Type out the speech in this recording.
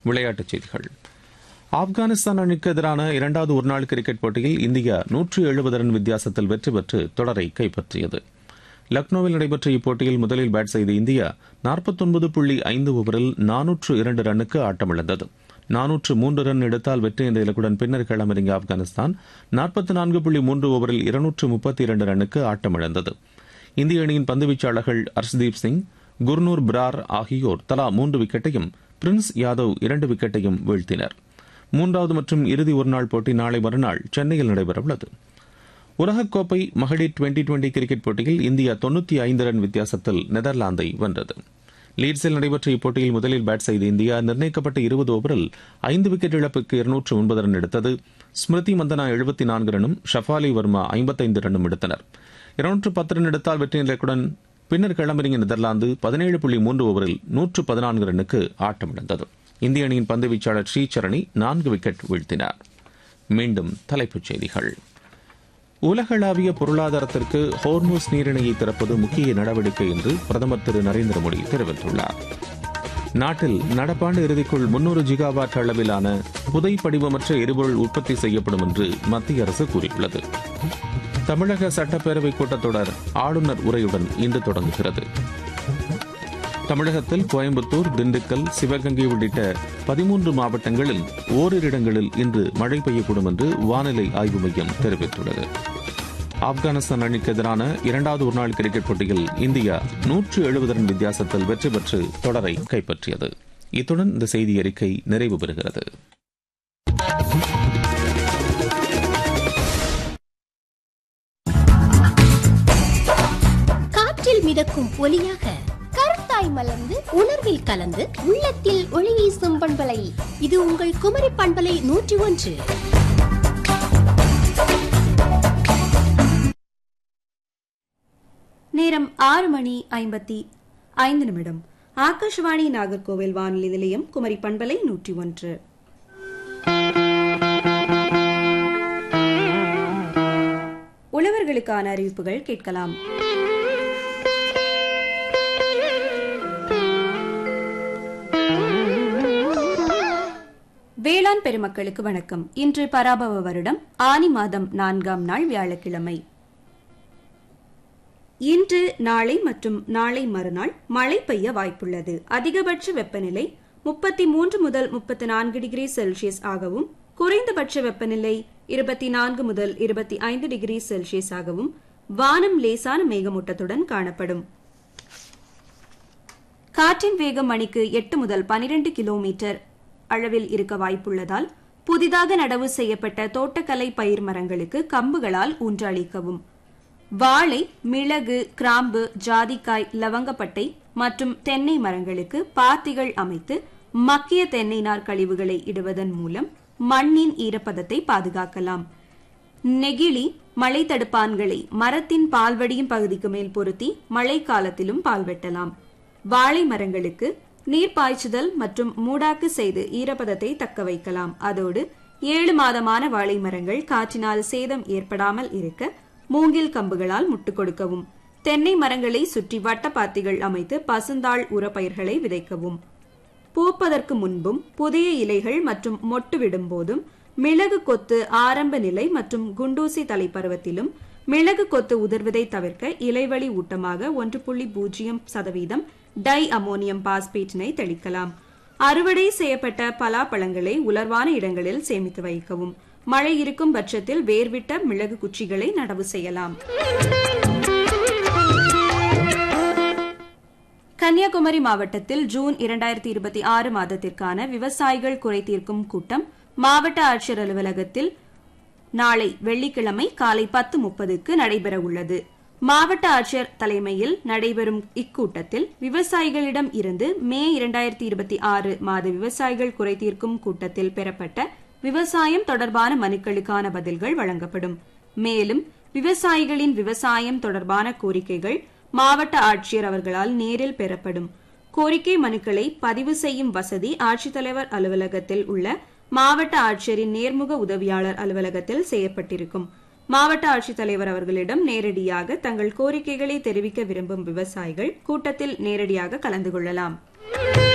விளையாட்டுச் செய்திகள் ஆப்கானிஸ்தான் அணிக்கு எதிரான இரண்டாவது ஒருநாள் கிரிக்கெட் போட்டியில் இந்தியா நூற்று எழுபது ரன் வித்தியாசத்தில் வெற்றி பெற்று தொடரை கைப்பற்றியது லக்னோவில் நடைபெற்ற இப்போட்டியில் முதலில் பேட் செய்த இந்தியா நாற்பத்தொன்பது புள்ளி ஐந்து ஓவரில் நானூற்று இரண்டு ரன்னுக்கு ஆட்டமிழந்தது நானூற்று மூன்று ரன் எடுத்தால் வெற்றி என்ற இலக்குடன் பின்னர் களமிறங்கிய ஆப்கானிஸ்தான் நாற்பத்தி நான்கு புள்ளி மூன்று ஓவரில் இருநூற்று முப்பத்தி இரண்டு ரன்னுக்கு ஆட்டமிழந்தது இந்திய அணியின் பந்துவீச்சாளர்கள் ஹர்ஷ்தீப் சிங் குர்னூர் பிரார் ஆகியோர் தலா மூன்று விக்கெட்டையும் பிரின்ஸ் யாதவ் இரண்டு விக்கெட்டையும் வீழ்த்தினர் மூன்றாவது மற்றும் இறுதி ஒருநாள் போட்டி நாளை மறுநாள் சென்னையில் நடைபெறவுள்ளது உலகக்கோப்பை மகளிர் டுவெண்டி டுவெண்டி கிரிக்கெட் போட்டியில் இந்தியா தொண்ணூத்தி ஐந்து ரன் வித்தியாசத்தில் நெதர்லாந்தை வென்றது லீட்ஸில் நடைபெற்ற இப்போட்டியில் முதலில் பேட் செய்த இந்தியா நிர்ணயிக்கப்பட்ட இருபது ஓவரில் ஐந்து விக்கெட் இழப்புக்கு இருநூற்று ஒன்பது ரன் எடுத்தது ஸ்மிருதி மந்தனா எழுபத்தி நான்கு ரன்னும் ஷஃபாலி வர்மா ஐம்பத்தைந்து ரன்னும் எடுத்தனர் இருநூற்று பத்து ரன் எடுத்தால் வெற்றி இலக்குடன் பின்னர் களமிறங்கிய நெதர்லாந்து பதினேழு புள்ளி மூன்று ஓவரில் நூற்று பதினான்கு ரன்னுக்கு ஆட்டமிழந்தது இந்திய அணியின் பந்துவீச்சாளர் ஸ்ரீசரணி நான்கு விக்கெட் வீழ்த்தினார் மீண்டும் தலைப்புச் செய்திகள் உலகளாவிய பொருளாதாரத்திற்கு ஹோர்மூஸ் நீரிணையை திறப்பது முக்கிய நடவடிக்கை என்று பிரதமர் திரு நரேந்திர மோடி தெரிவித்துள்ளார் நாட்டில் நடப்பாண்டு இறுதிக்குள் முன்னூறு ஜிகாவாட் அளவிலான புதை படிவமற்ற எரிபொருள் உற்பத்தி செய்யப்படும் என்று மத்திய அரசு கூறியுள்ளது தமிழக சட்டப்பேரவை கூட்டத்தொடர் ஆளுநர் உரையுடன் இன்று தொடங்குகிறது தமிழகத்தில் கோயம்புத்தூர் திண்டுக்கல் சிவகங்கை உள்ளிட்ட பதிமூன்று மாவட்டங்களில் ஓரிரு இடங்களில் இன்று மழை பெய்யக்கூடும் என்று வானிலை ஆய்வு மையம் தெரிவித்துள்ளது ஆப்கானிஸ்தான் அணிக்கு எதிரான இரண்டாவது ஒருநாள் கிரிக்கெட் போட்டியில் இந்தியா நூற்று எழுபது ரன் வித்தியாசத்தில் வெற்றி பெற்று தொடரை கைப்பற்றியது இத்துடன் இந்த செய்தி அறிக்கை நிறைவு பெறுகிறது காற்றில் மிதக்கும் ஒலியாக கருத்தாய் மலர்ந்து உணர்வில் கலந்து உள்ளத்தில் ஒளி வீசும் பண்பலை இது உங்கள் குமரி பண்பலை நூற்றி ஒன்று நேரம் ஆறு மணி ஐம்பத்தி ஐந்து நிமிடம் ஆகாஷ்வாணி நாகர்கோவில் வானொலி நிலையம் குமரி பண்பலை நூற்றி ஒன்று உழவர்களுக்கான அறிவிப்புகள் கேட்கலாம் வேளாண் பெருமக்களுக்கு வணக்கம் இன்று பராபவ வருடம் ஆனி மாதம் நான்காம் நாள் வியாழக்கிழமை இன்று நாளை மற்றும் நாளை மறுநாள் மழை பெய்ய வாய்ப்புள்ளது அதிகபட்ச வெப்பநிலை முப்பத்தி மூன்று முதல் முப்பத்தி நான்கு டிகிரி செல்சியஸ் ஆகவும் குறைந்தபட்ச வெப்பநிலை இருபத்தி நான்கு முதல் இருபத்தி ஐந்து டிகிரி செல்சியஸ் ஆகவும் வானம் லேசான மேகமூட்டத்துடன் காணப்படும் காற்றின் வேகம் மணிக்கு எட்டு முதல் பனிரெண்டு கிலோமீட்டர் அளவில் இருக்க வாய்ப்புள்ளதால் புதிதாக நடவு செய்யப்பட்ட தோட்டக்கலை பயிர் மரங்களுக்கு கம்புகளால் ஊன்றளிக்கவும் வாழை மிளகு கிராம்பு ஜாதிக்காய் லவங்கப்பட்டை மற்றும் தென்னை மரங்களுக்கு பாத்திகள் அமைத்து மக்கிய தென்னை நார் கழிவுகளை இடுவதன் மூலம் மண்ணின் ஈரப்பதத்தை பாதுகாக்கலாம் நெகிழி மழை தடுப்பான்களை மரத்தின் பால்வடியும் பகுதிக்கு மேல் பொருத்தி மழை காலத்திலும் பால் வெட்டலாம் வாழை மரங்களுக்கு நீர் பாய்ச்சுதல் மற்றும் மூடாக்கு செய்து ஈரப்பதத்தை தக்க வைக்கலாம் அதோடு ஏழு மாதமான வாழை மரங்கள் காற்றினால் சேதம் ஏற்படாமல் இருக்க மூங்கில் கம்புகளால் முட்டு கொடுக்கவும் தென்னை மரங்களை சுற்றி வட்டப்பாத்திகள் அமைத்து பசுந்தாள் உரப்பயிர்களை விதைக்கவும் பூப்பதற்கு முன்பும் புதிய இலைகள் மற்றும் மொட்டு விடும் போதும் மிளகு கொத்து ஆரம்ப நிலை மற்றும் குண்டூசி தலைப்பருவத்திலும் மிளகு கொத்து உதிர்வதை தவிர்க்க இலைவழி ஊட்டமாக ஒன்று புள்ளி பூஜ்ஜியம் சதவீதம் டை அமோனியம் பாஸ்பேட்டினை தெளிக்கலாம் அறுவடை செய்யப்பட்ட பலாப்பழங்களை உலர்வான இடங்களில் சேமித்து வைக்கவும் மழை இருக்கும் பட்சத்தில் வேர்விட்ட மிளகு குச்சிகளை நடவு செய்யலாம் கன்னியாகுமரி மாவட்டத்தில் ஜூன் இரண்டாயிரத்தி இருபத்தி ஆறு மாதத்திற்கான விவசாயிகள் குறை தீர்க்கும் கூட்டம் மாவட்ட ஆட்சியர் அலுவலகத்தில் நாளை வெள்ளிக்கிழமை காலை பத்து முப்பதுக்கு நடைபெற உள்ளது மாவட்ட ஆட்சியர் தலைமையில் நடைபெறும் இக்கூட்டத்தில் விவசாயிகளிடம் இருந்து மே இரண்டாயிரத்தி இருபத்தி ஆறு மாத விவசாயிகள் குறை தீர்க்கும் கூட்டத்தில் பெறப்பட்ட விவசாயம் தொடர்பான மனுக்களுக்கான பதில்கள் வழங்கப்படும் மேலும் விவசாயிகளின் விவசாயம் தொடர்பான கோரிக்கைகள் மாவட்ட ஆட்சியர் அவர்களால் நேரில் பெறப்படும் கோரிக்கை மனுக்களை பதிவு செய்யும் வசதி ஆட்சித்தலைவர் அலுவலகத்தில் உள்ள மாவட்ட ஆட்சியரின் நேர்முக உதவியாளர் அலுவலகத்தில் செய்யப்பட்டிருக்கும் மாவட்ட ஆட்சித்தலைவர் அவர்களிடம் நேரடியாக தங்கள் கோரிக்கைகளை தெரிவிக்க விரும்பும் விவசாயிகள் கூட்டத்தில் நேரடியாக கலந்து கொள்ளலாம்